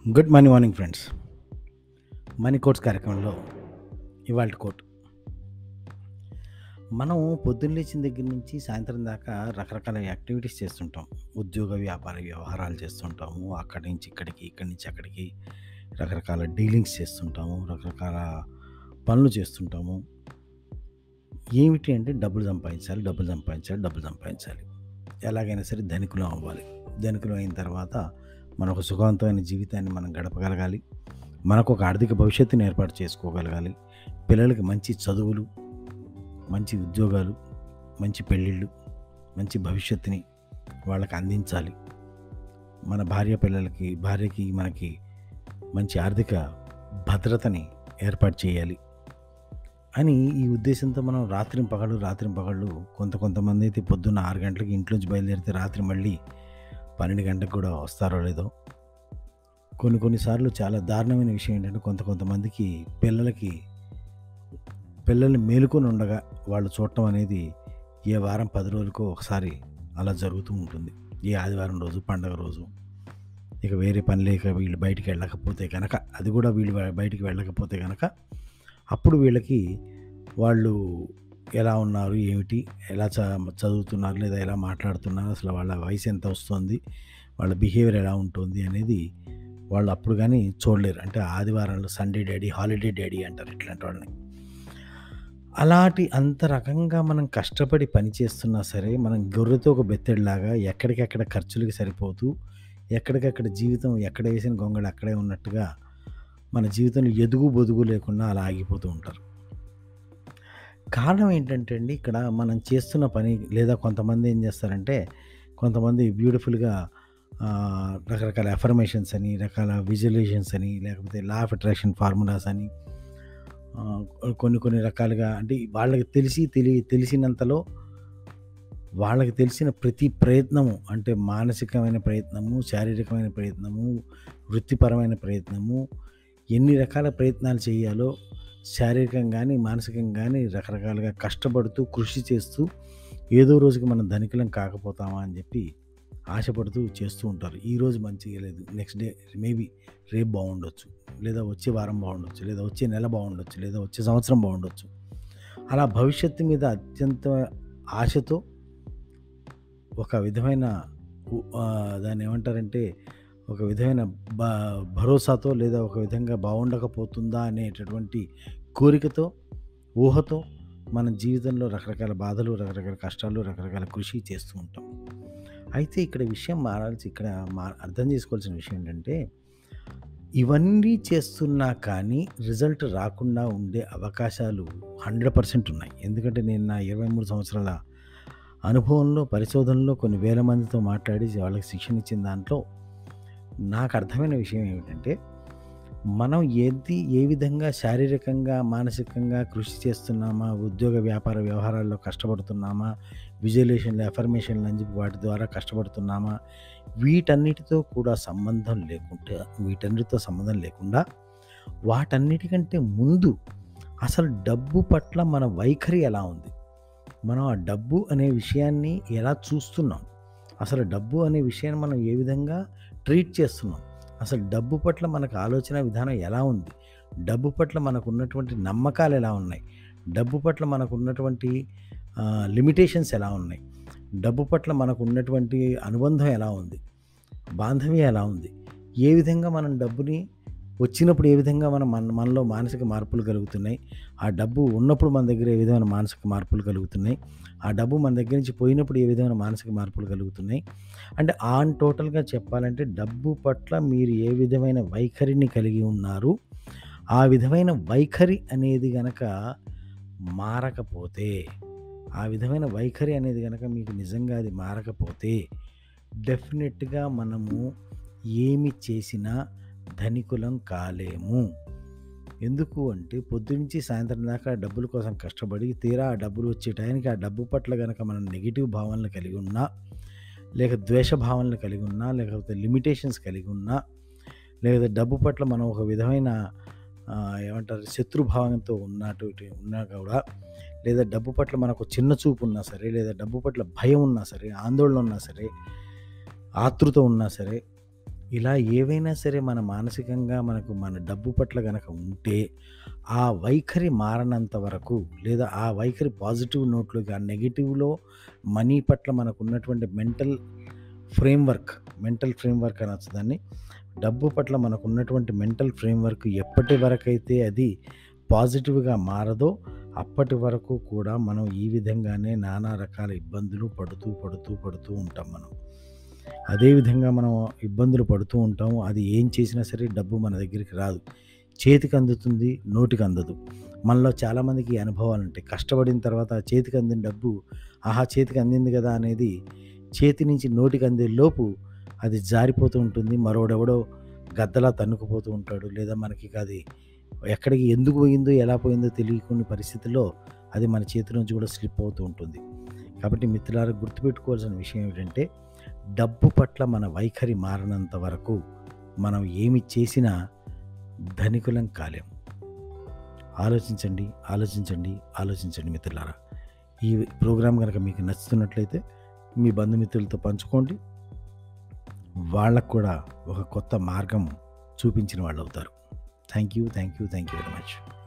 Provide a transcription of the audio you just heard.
Good morning morning friends money quotes కార్యక్రమంలో ఇవాళ coat మనం పొద్దున్న లేచిన దగ్గర నుంచి సాయంత్రం దాకా రకరకాల యాక్టివిటీస్ చేస్తుంటాం ఉద్యోగ వ్యాపార వ్యవహారాలు చేస్తుంటాము అక్కడి నుంచి ఇక్కడికి ఇక్కడి నుంచి అక్కడికి రకరకాల డీలింగ్స్ చేస్తుంటాము రకరకాల పనులు చేస్తుంటాము ఏమిటి అంటే డబ్బులు సంపాదించాలి డబ్బులు సంపాదించాలి డబ్బులు సంపాదించాలి ఎలాగైనా సరే ధనికులం అవ్వాలి ధనికులం అయిన తర్వాత మన ఒక సుఖవంతమైన జీవితాన్ని మనం గడపగలగాలి మనకు ఒక ఆర్థిక భవిష్యత్తుని ఏర్పాటు చేసుకోగలగాలి పిల్లలకి మంచి చదువులు మంచి ఉద్యోగాలు మంచి పెళ్ళిళ్ళు మంచి భవిష్యత్తుని వాళ్ళకి అందించాలి మన భార్య పిల్లలకి భార్యకి మనకి మంచి ఆర్థిక భద్రతని ఏర్పాటు చేయాలి అని ఈ ఉద్దేశంతో మనం రాత్రి పగళ్ళు రాత్రి పగళ్ళు కొంత కొంతమంది అయితే పొద్దున్న ఆరు గంటలకి ఇంట్లోంచి బయలుదేరితే రాత్రి మళ్ళీ పన్నెండు గంటలకు కూడా వస్తారో లేదో కొన్ని కొన్నిసార్లు చాలా దారుణమైన విషయం ఏంటంటే కొంత కొంతమందికి పిల్లలకి పిల్లల్ని మేలుకొని ఉండగా వాళ్ళు చూడటం అనేది ఏ వారం పది రోజులకో ఒకసారి అలా జరుగుతూ ఉంటుంది ఏ ఆదివారం రోజు పండగ రోజు ఇక వేరే పని లేక వీళ్ళు బయటికి వెళ్ళకపోతే కనుక అది కూడా వీళ్ళు బయటికి వెళ్ళకపోతే కనుక అప్పుడు వీళ్ళకి వాళ్ళు ఎలా ఉన్నారు ఏమిటి ఎలా చ చదువుతున్నారు లేదా ఎలా మాట్లాడుతున్నారు అసలు వాళ్ళ వయసు ఎంత వస్తుంది వాళ్ళ బిహేవియర్ ఎలా ఉంటుంది అనేది వాళ్ళు అప్పుడు కానీ చూడలేరు అంటే ఆదివారంలో సండే డాడీ హాలిడే డాడీ అంటారు ఇట్లాంటి వాళ్ళని అలాంటి అంత రకంగా మనం కష్టపడి పని చేస్తున్నా సరే మనం గొర్రెతో ఒక బెత్తడిలాగా ఎక్కడికెక్కడ ఖర్చులకి సరిపోతూ ఎక్కడికక్కడ జీవితం ఎక్కడ వేసిన గొంగళి అక్కడే ఉన్నట్టుగా మన జీవితంలో ఎదుగు బొదుగు లేకుండా అలా ఆగిపోతూ ఉంటారు కారణం ఏంటంటే అండి ఇక్కడ మనం చేస్తున్న పని లేదా కొంతమంది ఏం చేస్తారంటే కొంతమంది బ్యూటిఫుల్గా రకరకాల ఎఫర్మేషన్స్ అని రకాల విజువలైజేషన్స్ అని లేకపోతే లా ఆఫ్ అట్రాక్షన్ ఫార్ములాస్ అని కొన్ని కొన్ని రకాలుగా అంటే వాళ్ళకి తెలిసి తెలి తెలిసినంతలో వాళ్ళకి తెలిసిన ప్రతి ప్రయత్నము అంటే మానసికమైన ప్రయత్నము శారీరకమైన ప్రయత్నము వృత్తిపరమైన ప్రయత్నము ఎన్ని రకాల ప్రయత్నాలు చేయాలో శారీరకంగా కానీ మానసికంగా కానీ రకరకాలుగా కష్టపడుతూ కృషి చేస్తూ ఏదో రోజుకి మనం ధనికులం కాకపోతామా అని చెప్పి ఆశపడుతూ చేస్తూ ఉంటారు ఈరోజు మంచిగా లేదు నెక్స్ట్ డే మేబీ రేపు బాగుండొచ్చు లేదా వచ్చే వారం బాగుండొచ్చు లేదా వచ్చే నెల బాగుండొచ్చు లేదా వచ్చే సంవత్సరం బాగుండొచ్చు అలా భవిష్యత్తు మీద అత్యంత ఆశతో ఒక విధమైన దాన్ని ఏమంటారంటే ఒక విధమైన బ భరోసాతో లేదా ఒక విధంగా బాగుండకపోతుందా అనేటటువంటి కోరికతో ఊహతో మన జీవితంలో రకరకాల బాధలు రకరకాల కష్టాలు రకరకాల కృషి చేస్తూ ఉంటాం అయితే ఇక్కడ విషయం మారాల్సి ఇక్కడ మా అర్థం చేసుకోవాల్సిన విషయం ఏంటంటే ఇవన్నీ చేస్తున్నా కానీ రిజల్ట్ రాకుండా ఉండే అవకాశాలు హండ్రెడ్ పర్సెంట్ ఉన్నాయి ఎందుకంటే నేను నా ఇరవై మూడు సంవత్సరాల అనుభవంలో పరిశోధనలో కొన్ని వేల మందితో మాట్లాడి వాళ్ళకి శిక్షణ ఇచ్చిన దాంట్లో నాకు అర్థమైన విషయం ఏమిటంటే మనం ఏది ఏ విధంగా శారీరకంగా మానసికంగా కృషి చేస్తున్నామా ఉద్యోగ వ్యాపార వ్యవహారాల్లో కష్టపడుతున్నామా విజువలేషన్లు ఎఫర్మేషన్లు అని చెప్పి వాటి ద్వారా కష్టపడుతున్నామా వీటన్నిటితో కూడా సంబంధం లేకుంటే వీటన్నిటితో సంబంధం లేకుండా వాటన్నిటికంటే ముందు అసలు డబ్బు పట్ల మన వైఖరి ఎలా ఉంది మనం ఆ డబ్బు అనే విషయాన్ని ఎలా చూస్తున్నాం అసలు డబ్బు అనే విషయాన్ని మనం ఏ విధంగా ట్రీట్ చేస్తున్నాం అసలు డబ్బు పట్ల మనకు ఆలోచన విధానం ఎలా ఉంది డబ్బు పట్ల మనకు ఉన్నటువంటి నమ్మకాలు ఎలా ఉన్నాయి డబ్బు పట్ల మనకు ఉన్నటువంటి లిమిటేషన్స్ ఎలా ఉన్నాయి డబ్బు పట్ల మనకు ఉన్నటువంటి అనుబంధం ఎలా ఉంది బాంధవ్యం ఎలా ఉంది ఏ విధంగా మనం డబ్బుని వచ్చినప్పుడు ఏ విధంగా మన మన మనలో మానసిక మార్పులు కలుగుతున్నాయి ఆ డబ్బు ఉన్నప్పుడు మన దగ్గర ఏ విధమైన మానసిక మార్పులు కలుగుతున్నాయి ఆ డబ్బు మన దగ్గర నుంచి పోయినప్పుడు ఏ విధమైన మానసిక మార్పులు కలుగుతున్నాయి అంటే ఆన్ టోటల్గా చెప్పాలంటే డబ్బు పట్ల మీరు ఏ విధమైన వైఖరిని కలిగి ఉన్నారు ఆ విధమైన వైఖరి అనేది గనక మారకపోతే ఆ విధమైన వైఖరి అనేది కనుక మీకు నిజంగా అది మారకపోతే డెఫినెట్గా మనము ఏమి చేసినా ధనికులం కాలేము ఎందుకు అంటే పొద్దునుంచి సాయంత్రం దాకా డబ్బుల కోసం కష్టపడి తీరా ఆ డబ్బులు వచ్చే టైంకి ఆ డబ్బు పట్ల కనుక మనం నెగిటివ్ భావనలు కలిగి ఉన్నా లేక ద్వేష భావనలు కలిగి ఉన్నా లేకపోతే లిమిటేషన్స్ కలిగి ఉన్నా లేదా డబ్బు పట్ల మనం ఒక విధమైన ఏమంటారు శత్రుభావంతో ఉన్నట్టు ఉన్నా కూడా లేదా డబ్బు పట్ల మనకు చిన్న చూపు ఉన్నా సరే లేదా డబ్బు పట్ల భయం ఉన్నా సరే ఆందోళన ఉన్నా సరే ఆతృత ఉన్నా సరే ఇలా ఏవైనా సరే మన మానసికంగా మనకు మన డబ్బు పట్ల గనక ఉంటే, ఆ వైఖరి మారనంత వరకు లేదా ఆ వైఖరి పాజిటివ్ నోట్‌లోకి ఆ నెగెటివ్‌లో మనీ పట్ల మనకున్నటువంటి మెంటల్ ఫ్రేమ్‌వర్క్, మెంటల్ ఫ్రేమ్‌వర్క్ అనొచ్చు దాన్ని. డబ్బు పట్ల మనకున్నటువంటి మెంటల్ ఫ్రేమ్‌వర్క్ ఎప్పటి వరకైతే అది పాజిటివ్‌గా మారదో, అప్పటి వరకు కూడా మనం ఈ విధంగానే నానా రకాల ఇబ్బందులు పడుతూ, పడుతూ, పడుతూ ఉంటాం మనం. అదే విధంగా మనం ఇబ్బందులు పడుతూ ఉంటాము. అది ఏం చేసినా సరే డబ్బు మన దగ్గరికి రాదు. చేతికి అందుతుంది, నోటికి అందదు. మనలో చాలామందికి ఈ అనుభవాలుంటాయి. కష్టపడిన తర్వాత చేతికి అందిన డబ్బు, ఆహా! చేతికి అందింది గదా! అనేది చేతి నుంచి నోటికి అందే లోపు అది జారిపోతూ ఉంటుంది. మరోడెవడో గద్దలా తన్నుకుపోతూ ఉంటాడు. లేదా మనకిక అది ఎక్కడికి ఎందుకు పోయిందో, ఎలా పోయిందో తెలియకున్న పరిస్థితిలో అది మన చేతి నుంచి కూడా స్లిప్ అవుతూ ఉంటుంది. కాబట్టి మిత్రులారా గుర్తుపెట్టుకోవాల్సిన విషయం ఏమిటంటే, డబ్బు పట్ల మన వైఖరి మారనంత వరకు మనం ఏమి చేసినా ధనికులం కాలేము. ఆలోచించండి, ఆలోచించండి, ఆలోచించండి మిత్రులారా. ఈ ప్రోగ్రామ్ గనక మీకు నచ్చుతున్నట్లయితే మీ బంధుమిత్రులతో పంచుకోండి. వాళ్ళకి కూడా ఒక కొత్త మార్గం చూపించిన వాళ్ళవుతారు. Thank you. Thank you. Thank you very much.